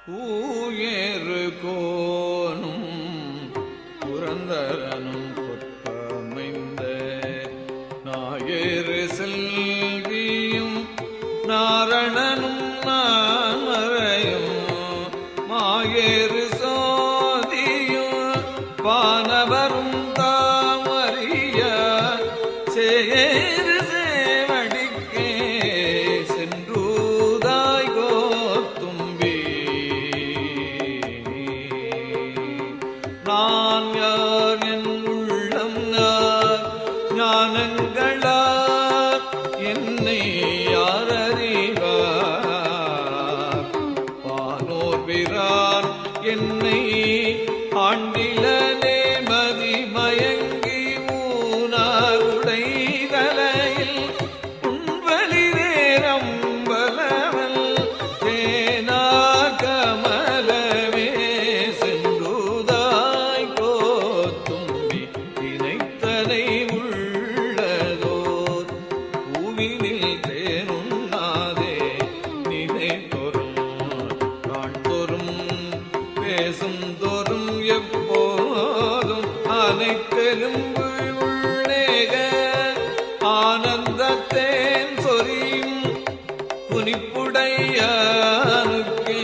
பூயேறு கோனும் புரந்தரனும் பொற்பமைந்த நாயேறு செல்வியும் நாரணனும் நாமரையும் மாயேறு சோதியும் வானவரும் தாமறிய சேரு சேவடிக்கே சென்றூதாய் கோத்தும்பி நான் யார் என் உள்ளம் யார் ஞானங்களார் என்னை யார் அறிவார் வானோர் பிரான் என்னை ஆண்டிலனே மதி மயங்கி ஊனார் உடைதலையில் உண்பலிரேரம் பலவல் தேனார் கமலமே சென்றுதாய் கோத்தும்பி தினைத்தனை உள்ளதோர் பூவினில் தேனுண்ணாதே நினைத்தொரும் காண்தொரும் பேசும் தோறும் எப்போதும் அனைத்தெலும்பு உள்ளேக ஆனந்தத்தேன் சொரியும் புனிப்புடையானுக்கே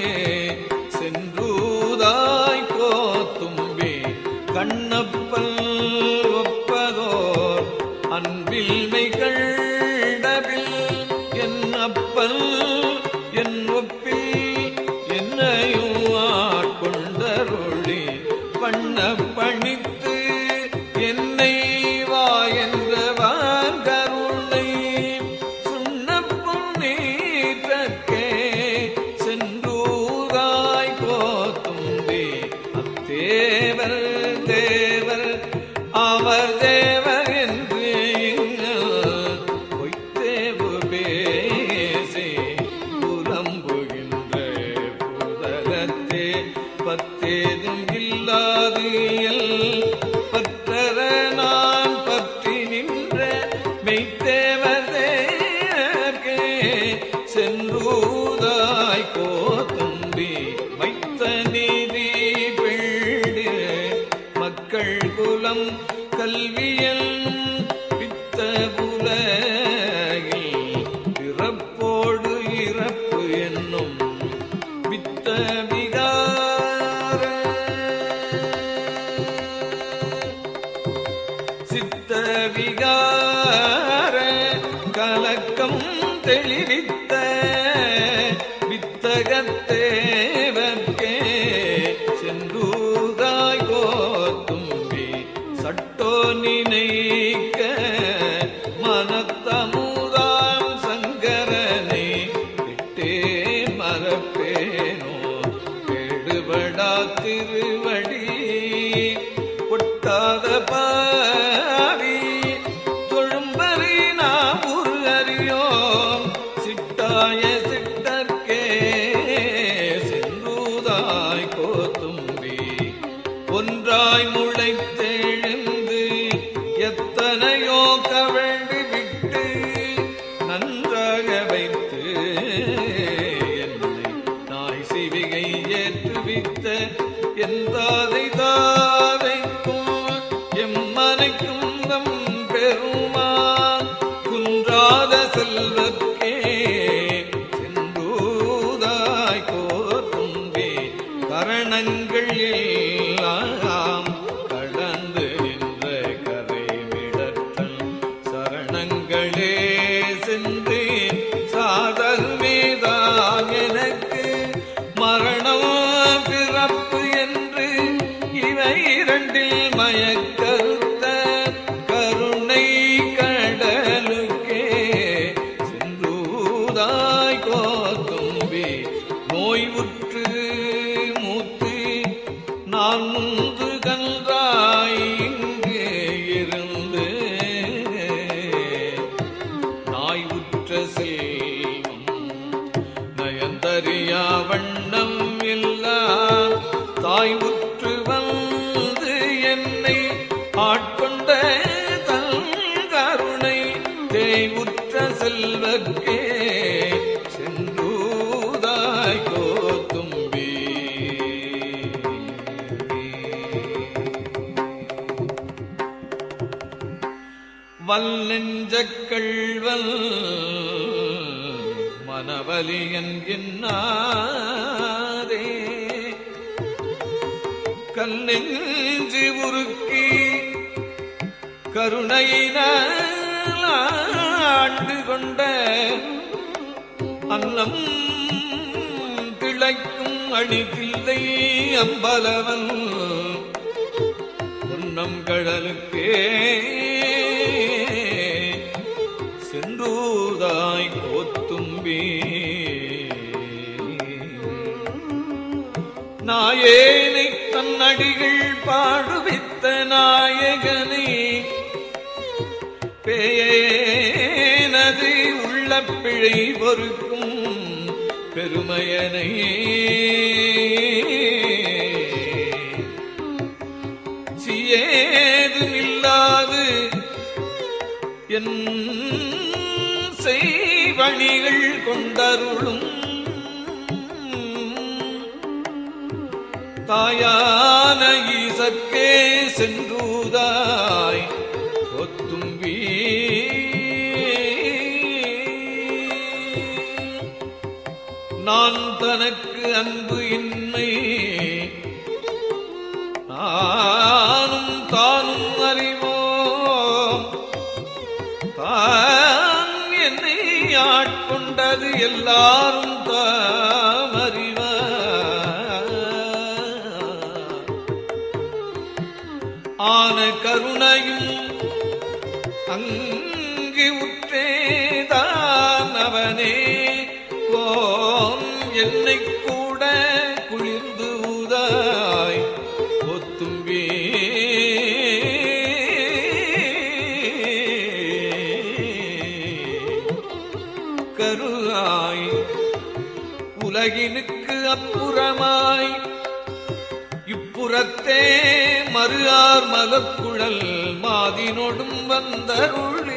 சென்றூதாய் கோத்தும்பி கண்ணப்பல் ஒப்பதோர் அன்பில்மை கண்டபில் என் அப்பல் என் ஒப்பில் என்னையும் ஆட்கொண்டருளி பண்ண பணித்து என்னை வா என்றவான் கருணை சுண்ணப்பும் நீற்றக்கே சென்றூராய் கோத்தும்பி அத்தேவர் தேவர் அவர் தேவர் என்று எங்கள் பொய்த்தேவு பேசி புலம்புகின்ற புதகத்தே பத்தேதும் இல்லாது எல் பற்றற நான் பற்றி நின்ற மெய்த்தேவர் தேர்க்கே சென்றூதாய் கோத்தும்பி வைத்த நீதி பெண்டு மக்கள் குலம் கல்வியல் பித்த புலகில் பிறப்போடு இறப்பு என்னும் வித்த விகார சித்த விகார கலக்கம் தெளிவித்த வித்தகத்தேவர்க்கே சென்றூதாய் கோத்தும்பி சட்டோ நினைக்க மனத்தமுதாம் சங்கரனை விட்டே மறப்பேனோ கேடுபடா திருவடி ஒட்டாத பாவி தொழும்பரி நாம் ஒரு அறியோம் சிட்டாய சிட்டர்க்கே சென்றூதாய் கோத்தும்பி ஒன்றாய் முளைத்தெழுந்து எத்தனையோ கவழ்ந்து விட்டு நன்றாக வைத்து என்னை நாய் சிவிகை ஏற்றுவித்த எந்தாதை தாதைக்கும் எம்மனைக்கும் நம் பெருமான் குன்றாத செல்வர்க்கே சென்றூதாய் கோத்தும்பி கரணங்கள் எல்லாம் கடந்து நின்ற கரை விடத்தல் சரணங்களே சென்று சாதகமேதான் எனக்கு மரணம் பிறப்பு என்று இவை இரண்டில் மயக்கருத்த கருணை கடலுக்கே சென்றூதாய் கோத்தும்பி நோய் உற்று மூத்து நான் முந்து கன்றாய் இங்கே இருந்து நாய் உற்ற செல்வம் நயந்தறியா வண்ணம் எல்லாம் தாய் உற்று வந்து என்னை ஆட்கொண்ட தன் கருணை தேய் உற்ற செல்வர்க்கே சென்றூதாய் கோத்தும்பி வல் நெஞ்சக் கள்வல் மனவலியன் என்னாதே கல் நெஞ்சு உருக்கி கருணையினால் ஆண்டு கொண்ட அன்னம் கிளைக்கும் அணிதில்லை அம்பலவன் பொன்னம் கடலுக்கே சென்றூதாய் கோத்தும்பி நாயேனை தன்னடிகள் பாடுவித்த நாயகனை பேயேனது உள்ள பிழை பொறுக்கும் பெருமையனை சியேதுமில்லாது என் செய்வணிகள் கொண்டருளும் தாயான ஈசக்கே சென்றூதாய் ஒத்தும்பி நான் தனக்கு அன்பு இன்மை நானும் தானும் அறிவோம் தான் என்னை ஆட்கொண்டது எல்லாரும் தாம் அறிவார் ஆன கருணையும் அங்கு உற்றேதான் அவனே கோன் என்னை கூட குளிர்ந்து ஊதாய் ஒத்தும்பே கருவாய் உலகினுக்கு அப்புறமாய் இப்புறத்தே மறுஆர் மலக்குழல் மாதினொடும் வந்தருளி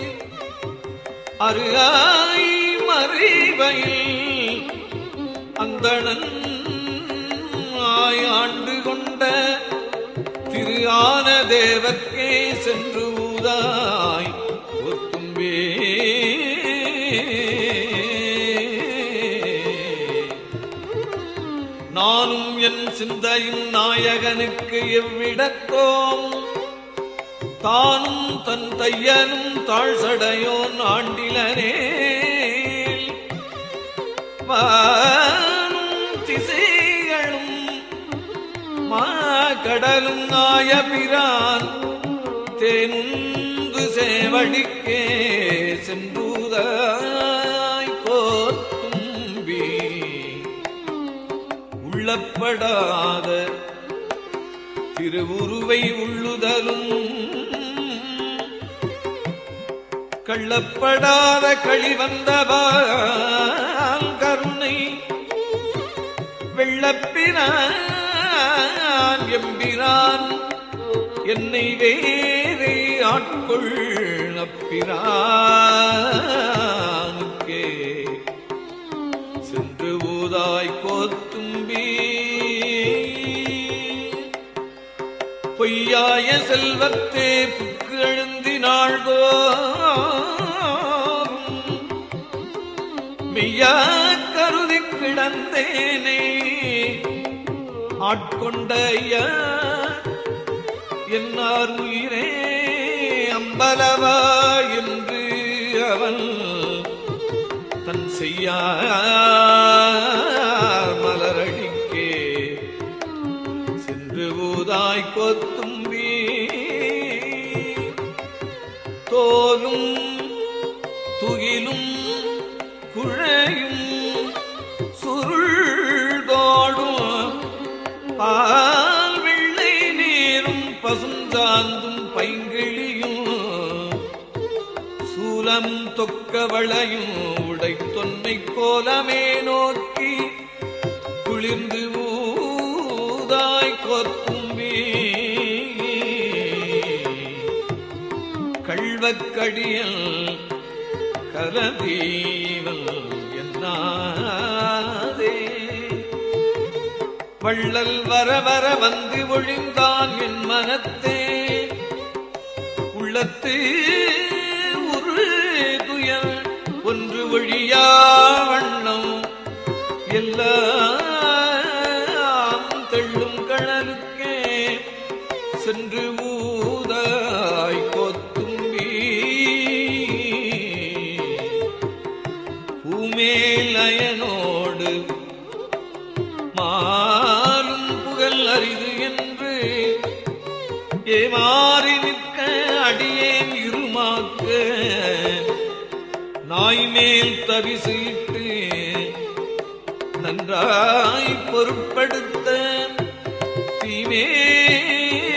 அருகாய் மறைவையில் அந்தணன் ஆயாண்டு கொண்ட திரு ஆன தேவர்க்கே சென்று ஊதாய் ஒத்தும்பே நானும் என் சிந்தையும் நாயகனுக்கு எவ்விடத்தோம் தானும் தன் தையனும் தாழ்சடையோன் ஆண்டிலனே வானும் திசைகளும் மா கடலும் ஆயபிரான் தேனுந்து சேவடிக்கே சென்றூதாய் கோத்தும்பி உள்ளப்படாத திருவுருவை உள்ளுதலும் கள்ளப்படாத கழிவந்தவால் கருணை வெள்ளப்பிரான் எம்பிரான் என்னை வேறே ஆட்கொள் அப்பிரானுக்கே சென்று ஊதாய் கோத்தும்பி பொய்யாய செல்வத்தே புக்கு எழுந்தினாழ்தோறும் மெய்யா கருதி கிடந்தேனே ஆட்கொண்ட ஐயா என்னார் உயிரே அம்பலவா என்று அவன் தன் செய்யா மலரடிக்கே சென்று ஊதாய் கொத்தும்பி தோலும் துகிலும் குழையும் சுருள்தோடும் பால் வெள்ளை நீரும் பசுந்தாந்தும் பைங்கிழியும் சூலம் தொக்க வளையும் உடை தொன்மை கோலமே நோக்கி குளிர்ந்து ஊதாய் கொத்தும்பி கள்வக்கடியல் கலதீவல் என்னாதே வள்ளல் வர வர வந்து ஒழிந்தான் என் மனத்தே உள்ளத்து தெரியா வண்ணம் எல்லாம் தெள்ளும் கணலுக்கே சென்று ஊதாய் கொத்தும்பி பூமேலயனோடு மாலும் புகழ் அரிது என்று ஏமாறி நிற்க அடியேன் இருமாக்க நாய் மேல் தவிசிட்டு நன்றாய் பொருட்படுத்த தீமே